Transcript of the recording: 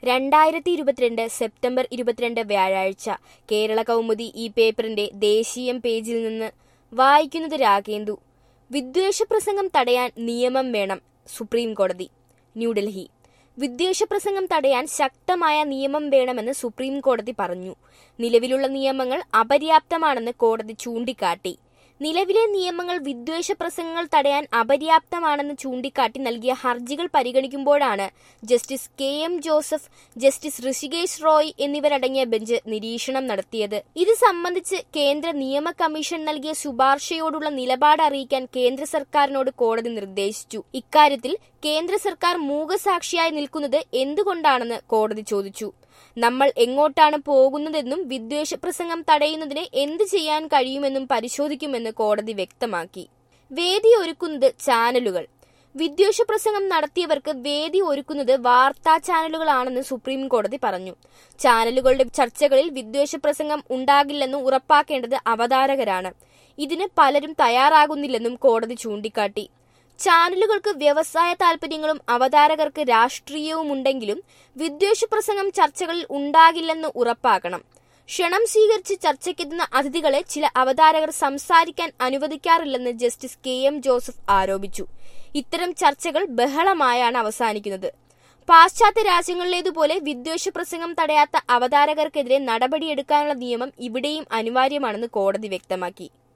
രണ്ടായിരത്തി ഇരുപത്തിരണ്ട് സെപ്റ്റംബർ ഇരുപത്തിരണ്ട് വ്യാഴാഴ്ച കേരള കൗമുദി ഈ പേപ്പറിന്റെ ദേശീയം പേജിൽ നിന്ന് വായിക്കുന്നത് രാഗേന്ദു വിദ്വേഷ പ്രസംഗം തടയാൻ നിയമം വേണം സുപ്രീം കോടതി ന്യൂഡൽഹി വിദ്വേഷ പ്രസംഗം തടയാൻ ശക്തമായ നിയമം വേണമെന്ന് സുപ്രീം കോടതി പറഞ്ഞു നിലവിലുള്ള നിയമങ്ങൾ അപര്യാപ്തമാണെന്ന് കോടതി ചൂണ്ടിക്കാട്ടി നിലവിലെ നിയമങ്ങൾ വിദ്വേഷ പ്രസംഗങ്ങൾ തടയാൻ അപര്യാപ്തമാണെന്ന് ചൂണ്ടിക്കാട്ടി നൽകിയ ഹർജികൾ പരിഗണിക്കുമ്പോഴാണ് justice K M Joseph justice Hrishikesh Roy എന്നിവരടങ്ങിയ ബെഞ്ച് നിരീക്ഷണം നടത്തിയത് ഇത് സംബന്ധിച്ച് കേന്ദ്ര നിയമ കമ്മീഷൻ നൽകിയ ശുപാർശയോടുള്ള നിലപാട് അറിയിക്കാൻ കേന്ദ്ര സർക്കാരിനോട് കോടതി നിർദ്ദേശിച്ചു ഇക്കാര്യത്തിൽ കേന്ദ്ര സർക്കാർ മൂകസാക്ഷിയായി നിൽക്കുന്നത് എന്തുകൊണ്ടാണെന്ന് കോടതി ചോദിച്ചു നമ്മൾ എങ്ങോട്ടാണ് പോകുന്നതെന്നും വിദ്വേഷ പ്രസംഗം തടയുന്നതിന് എന്ത് ചെയ്യാൻ കഴിയുമെന്നും പരിശോധിക്കുമെന്ന് കോടതി വ്യക്തമാക്കി വേദി ഒരുക്കുന്നത് ചാനലുകൾ വിദ്വേഷ പ്രസംഗം നടത്തിയവർക്ക് വേദി ഒരുക്കുന്നത് വാർത്താ ചാനലുകളാണെന്ന് സുപ്രീം കോടതി പറഞ്ഞു ചാനലുകളുടെ ചർച്ചകളിൽ വിദ്വേഷ പ്രസംഗം ഉണ്ടാകില്ലെന്ന് ഉറപ്പാക്കേണ്ടത് അവതാരകരാണ് ഇതിന് പലരും തയ്യാറാകുന്നില്ലെന്നും കോടതി ചൂണ്ടിക്കാട്ടി ചാനലുകൾക്ക് വ്യവസായ താൽപര്യങ്ങളും അവതാരകർക്ക് രാഷ്ട്രീയവുമുണ്ടെങ്കിലും വിദ്വേഷ പ്രസംഗം ചർച്ചകളിൽ ഉണ്ടാകില്ലെന്ന് ഉറപ്പാക്കണം ക്ഷണം സ്വീകരിച്ച് ചർച്ചയ്ക്കെത്തുന്ന അതിഥികളെ ചില അവതാരകർ സംസാരിക്കാൻ അനുവദിക്കാറില്ലെന്ന് ജസ്റ്റിസ് കെ എം ജോസഫ് ആരോപിച്ചു ഇത്തരം ചർച്ചകൾ ബഹളമായാണ് അവസാനിക്കുന്നത് പാശ്ചാത്യ രാജ്യങ്ങളിലേതുപോലെ വിദ്വേഷ പ്രസംഗം തടയാത്ത അവതാരകർക്കെതിരെ നടപടിയെടുക്കാനുള്ള നിയമം ഇവിടെയും അനിവാര്യമാണെന്ന് കോടതി വ്യക്തമാക്കി